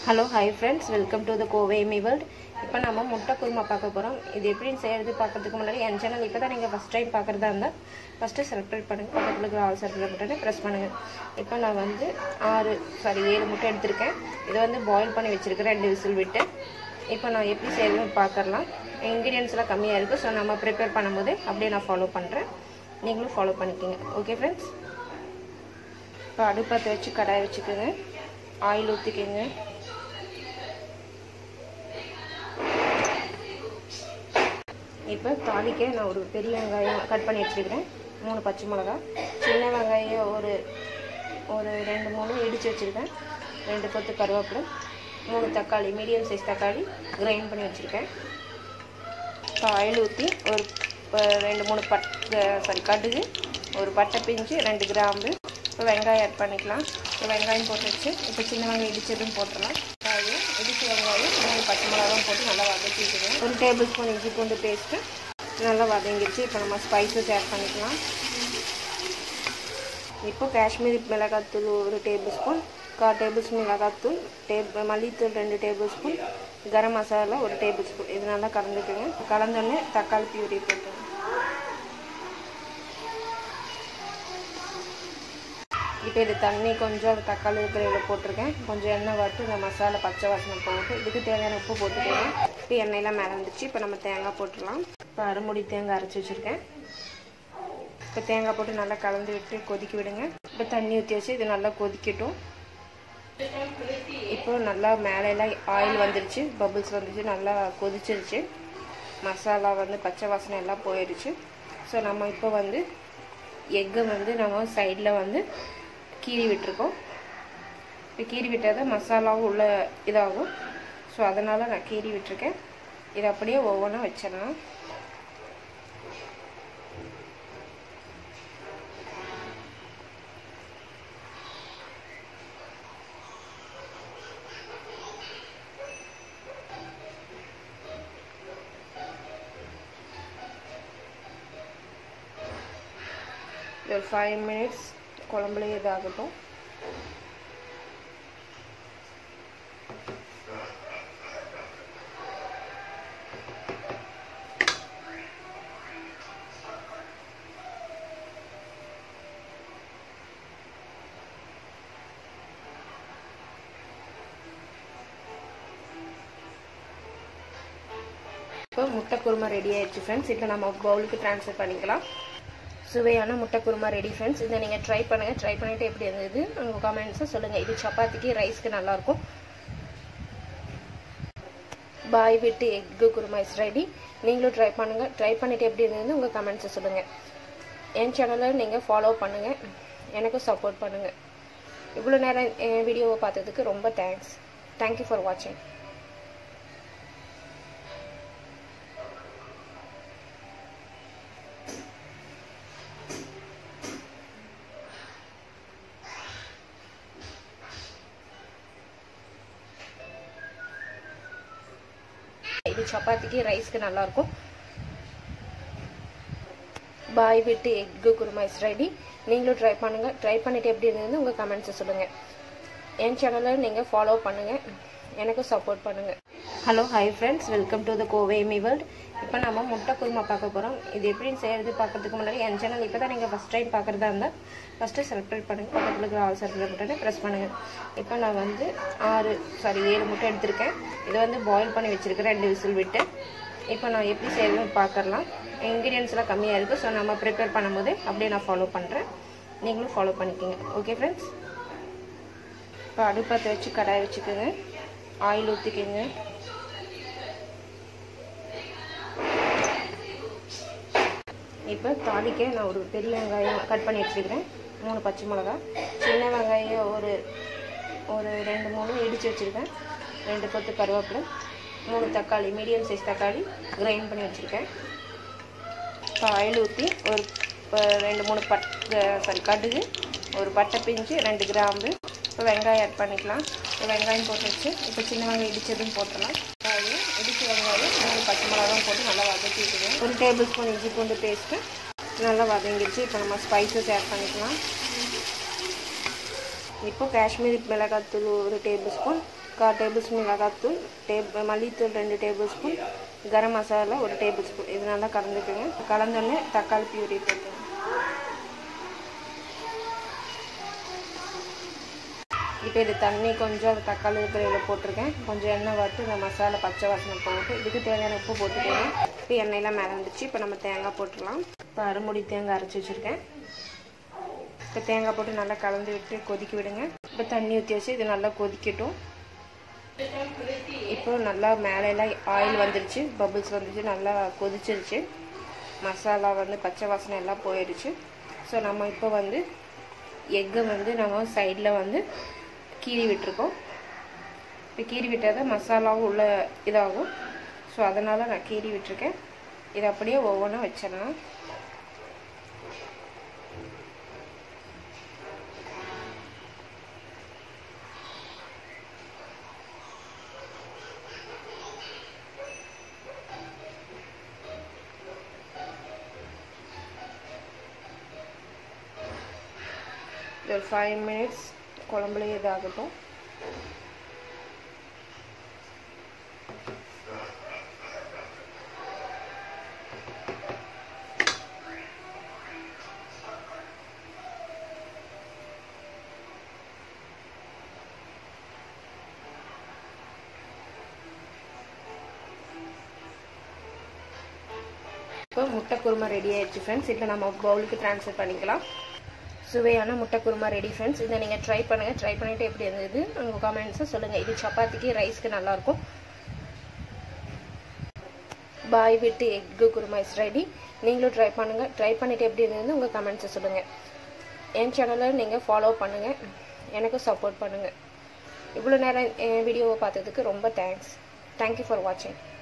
hello hi friends welcome to the Kovai me world இப்போ நம்ம முட்டை குருமா பார்க்க போகிறோம் இது எப்படின்னு செய்கிறது பார்க்கறதுக்கு முன்னாடி என் சேனல் இப்போ தான் நீங்கள் ஃபஸ்ட் டைம் பார்க்குறதா இருந்தால் ஃபஸ்ட்டு செலிப்ரேட் பண்ணுங்கள் பக்கத்தில் இருக்கிற ஆல் செலிப்ரேட் பட்டனை ப்ரெஸ் பண்ணுங்கள் இப்போ நான் வந்து ஆறு சாரி ஏழு முட்டை எடுத்திருக்கேன் இதை வந்து பாயில் பண்ணி வச்சுருக்கிறேன் ரெண்டு விசில் விட்டு இப்போ நான் எப்படி செய்யறதுன்னு பார்க்கலாம் இன்க்ரீடியன்ஸ்லாம் கம்மியாக இருக்குது ஸோ நம்ம ப்ரிப்பேர் பண்ணும்போது அப்படியே நான் ஃபாலோ பண்ணுறேன் நீங்களும் ஃபாலோ பண்ணிக்கோங்க ஓகே ஃப்ரெண்ட்ஸ் இப்போ அடுப்பத்தை வச்சு கடாய் வச்சுக்கோங்க ஆயில் ஊற்றிக்கோங்க இப்போ தாளிக்க நான் ஒரு பெரிய வெங்காயம் கட் பண்ணி வச்சுருக்கிறேன் மூணு பச்சை மிளகா சின்ன வெங்காயம் ஒரு ஒரு ரெண்டு மூணு இடித்து வச்சுருக்கேன் ரெண்டு கொத்து கருவேப்பிலை மூணு தக்காளி மீடியம் சைஸ் தக்காளி கிரைண்ட் பண்ணி வச்சுருக்கேன் இப்போ ஆயில் ஊற்றி ஒரு ரெண்டு மூணு பட் சாரி கடுகு ஒரு பட்டை பிஞ்சு ரெண்டு கிராம்பு இப்போ வெங்காயம் ஆட் பண்ணிக்கலாம் இப்போ வெங்காயம் போட்டு வச்சு இப்போ சின்ன வெங்காயம் இடிச்சதும் போட்டுடலாம் வெங்காயம் இடிச்ச வெங்காயம் மூணு பச்சை மிளகாவும் போட்டு நல்லா வதக்கிக்கிறேன் ஒரு டேபிள் ஸ்பூன் இஞ்சி பூண்டு பேஸ்ட்டு நல்லா வதங்கிடுச்சு இப்போ நம்ம ஸ்பைசஸ் ஆட் பண்ணிக்கலாம் இப்போ காஷ்மீரி மிளகாத்தூள் ஒரு டேபிள் ஸ்பூன் கா டேபிள் ஸ்பூன் மிளகாத்தூள் டேபிள் மல்லித்தூள் ரெண்டு டேபிள் ஸ்பூன் கரம் மசாலா ஒரு டேபிள் ஸ்பூன் இது நல்லா கலந்துக்குங்க கலந்தோடனே தக்காளி பியூரி போட்டுருங்க இப்போ இது தண்ணி கொஞ்சம் தக்காளி இருக்கிற போட்டிருக்கேன் கொஞ்சம் எண்ணெய் வாட்டு இந்த மசாலா பச்சை வாசனை போட்டு இதுக்கு தேவையான உப்பு போட்டுக்கோங்க இப்போ எண்ணெயெல்லாம் மேலே வந்துச்சு இப்போ நம்ம தேங்காய் போட்டுடலாம் இப்போ அரைமுடி தேங்காய் அரைச்சி வச்சுருக்கேன் இப்போ தேங்காய் போட்டு நல்லா கலந்து விட்டு கொதிக்க விடுங்க இப்போ தண்ணி ஊற்றி வச்சு இது நல்லா கொதிக்கட்டும் இப்போ நல்லா மேலெல்லாம் ஆயில் வந்துருச்சு பபுள்ஸ் வந்துச்சு நல்லா கொதிச்சிருச்சு மசாலா வந்து பச்சை வாசனை எல்லாம் போயிடுச்சு ஸோ நம்ம இப்போ வந்து எக்கை வந்து நம்ம சைடில் வந்து கீறி விட்டுருக்கோம் இப்போ கீறி விட்டால் தான் மசாலாவும் உள்ள இதாகும் ஸோ அதனால் நான் கீறி விட்டுருக்கேன் இதை அப்படியே ஒவ்வொன்றா வச்சிடலாம் ஒரு ஃபைவ் மினிட்ஸ் குழம்புலேயே இதாகட்டும் இப்போ முட்டை குருமா ரெடி ஆயிடுச்சு ஃப்ரெண்ட்ஸ் இப்போ நம்ம பவுலுக்கு ட்ரான்ஸ்ஃபர் பண்ணிக்கலாம் சுவையான முட்டை குருமா ரெடி ஃப்ரெண்ட்ஸ் இதை நீங்கள் ட்ரை பண்ணுங்கள் ட்ரை பண்ணிவிட்டு எப்படி இருந்தது உங்கள் கமெண்ட்ஸை சொல்லுங்கள் இது சப்பாத்திக்கு ரைஸ்க்கு நல்லாயிருக்கும் பாய் விட்டு எக்கு குருமா இஸ் ரெடி நீங்களும் ட்ரை பண்ணுங்கள் ட்ரை பண்ணிவிட்டு எப்படி இருந்தது உங்கள் கமெண்ட்ஸை சொல்லுங்கள் என் சேனலை நீங்கள் ஃபாலோ பண்ணுங்கள் எனக்கும் சப்போர்ட் பண்ணுங்கள் இவ்வளோ நேரம் என் வீடியோவை பார்த்ததுக்கு ரொம்ப தேங்க்ஸ் தேங்க்யூ ஃபார் வாட்சிங் இது சப்பாத்திக்கு ரைஸ்க்கு நல்லாயிருக்கும் பாய் விட்டு எக்கு குருமா இஸ் ரெடி நீங்களும் ட்ரை பண்ணுங்கள் ட்ரை பண்ணிவிட்டு எப்படி இருந்தது உங்கள் கமெண்ட்ஸை சொல்லுங்கள் என் சேனலை நீங்கள் ஃபாலோ பண்ணுங்கள் எனக்கும் சப்போர்ட் பண்ணுங்கள் hello hi friends welcome to the Kovai me world இப்போ நம்ம முட்டை குருமா பார்க்க போகிறோம் இது எப்படின்னு செய்கிறது பார்க்கறதுக்கு முன்னாடி என் சேனல் இப்போ தான் நீங்கள் ஃபஸ்ட் டைம் பார்க்குறதா இருந்தால் ஃபஸ்ட்டு செலிப்ரேட் பண்ணுங்கள் பக்கத்தில் இருக்கிற ஆல் செலிப்ரேட் பட்டனை ப்ரெஸ் பண்ணுங்கள் இப்போ நான் வந்து ஆறு சாரி ஏழு முட்டை எடுத்திருக்கேன் இதை வந்து பாயில் பண்ணி வச்சுருக்கிறேன் ரெண்டு விசில் விட்டு இப்போ நான் எப்படி செய்யறதுன்னு பார்க்கலாம் இன்க்ரீடியன்ஸ்லாம் கம்மியாக இருக்குது ஸோ நம்ம ப்ரிப்பேர் பண்ணும்போது அப்படியே நான் ஃபாலோ பண்ணுறேன் நீங்களும் ஃபாலோ பண்ணிக்கோங்க ஓகே ஃப்ரெண்ட்ஸ் இப்போ அடுப்பத்தை வச்சு கடாய் வச்சுக்கோங்க ஆயில் ஊற்றிக்கோங்க இப்போ தாளிக்க நான் ஒரு பெரிய வெங்காயம் கட் பண்ணி வச்சுருக்கிறேன் மூணு பச்சை மிளகா சின்ன வெங்காயம் ஒரு ஒரு ரெண்டு மூணு இடித்து வச்சுருக்கேன் ரெண்டு கொத்து கருவேப்பிலை மூணு தக்காளி மீடியம் சைஸ் தக்காளி கிரைண்ட் பண்ணி வச்சுருக்கேன் இப்போ ஆயில் ஊற்றி ஒரு ரெண்டு மூணு பட் சாரி கடுகு ஒரு பட்டை பிஞ்சு ரெண்டு கிராம்பு இப்போ வெங்காயம் ஆட் பண்ணிக்கலாம் இப்போ வெங்காயம் போட்டு வச்சு இப்போ சின்ன வெங்காயம் இடித்ததும் போட்டுடலாம் வெங்காயம் இடிச்ச வெங்காயம் மூணு பச்சை மிளகாவும் போட்டு நல்லா வதக்கிட்டுருக்கேன் ஒரு டேபிள் ஸ்பூன் இஞ்சி பூண்டு பேஸ்ட்டு நல்லா வதங்கிடுச்சு இப்போ நம்ம ஸ்பைசஸ் ஆட் பண்ணிக்கலாம் இப்போ காஷ்மீரி மிளகாத்தூள் ஒரு டேபிள் ஸ்பூன் கால் டேபிள் ஸ்பூன் மிளகாத்தூள் டேப் மல்லித்தூள் ரெண்டு டேபிள் ஸ்பூன் கரம் மசாலா ஒரு டேபிள் ஸ்பூன் இது நல்லா கலந்துக்குங்க கலந்தோடனே தக்காளி பியூரி போட்டுங்க இப்போ இது தண்ணி கொஞ்சம் அது தக்காளி இருக்கிற போட்டிருக்கேன் கொஞ்சம் எண்ணெய் வாட்டு இந்த மசாலா பச்சை வாசனை போட்டு இதுக்கு தேவையான உப்பு போட்டுக்கோங்க இப்போ எண்ணெயெலாம் மேலே வந்துச்சு இப்போ நம்ம தேங்காய் போட்டுடலாம் இப்போ அரைமுடி தேங்காய் அரைச்சி வச்சுருக்கேன் இப்போ தேங்காய் போட்டு நல்லா கலந்து விட்டு கொதிக்க விடுங்க இப்போ தண்ணி ஊற்றி வச்சு இது நல்லா கொதிக்கட்டும் இப்போ நல்லா மேலெல்லாம் ஆயில் வந்துருச்சு பபிள்ஸ் வந்துருச்சு நல்லா கொதிச்சிருச்சு மசாலா வந்து பச்சை வாசனை எல்லாம் போயிடுச்சு ஸோ நம்ம இப்போ வந்து எக்கை வந்து நம்ம சைடில் வந்து கீறி விட்டுருக்கோம் இப்போ கீறி விட்டால் தான் மசாலாவும் உள்ள இதாகும் ஸோ அதனால் நான் கீறி விட்டுருக்கேன் இதை அப்படியே ஒவ்வொன்றும் வச்சிடலாம் ஒரு ஃபைவ் மினிட்ஸ் குழம்புலேயே இதாகட்டும் இப்போ முட்டை குருமா ரெடி ஆயிடுச்சு ஃப்ரெண்ட்ஸ் இப்போ நம்ம பவுலுக்கு ட்ரான்ஸ்ஃபர் பண்ணிக்கலாம் சுவையான முட்டை குருமா ரெடி ஃப்ரெண்ட்ஸ் இதை நீங்கள் ட்ரை பண்ணுங்கள் ட்ரை பண்ணிவிட்டு எப்படி இருந்தது உங்கள் கமெண்ட்ஸை சொல்லுங்கள் இது சப்பாத்திக்கு ரைஸ்க்கு நல்லாயிருக்கும் பாய் விட்டு எக்கு குருமா இஸ் ரெடி நீங்களும் ட்ரை பண்ணுங்கள் ட்ரை பண்ணிவிட்டு எப்படி இருந்தது உங்கள் கமெண்ட்ஸை சொல்லுங்கள் என் சேனலை நீங்கள் ஃபாலோ பண்ணுங்கள் எனக்கும் சப்போர்ட் பண்ணுங்கள் இவ்வளோ நேரம் என் வீடியோவை பார்த்ததுக்கு ரொம்ப தேங்க்ஸ் தேங்க்யூ ஃபார் வாட்சிங்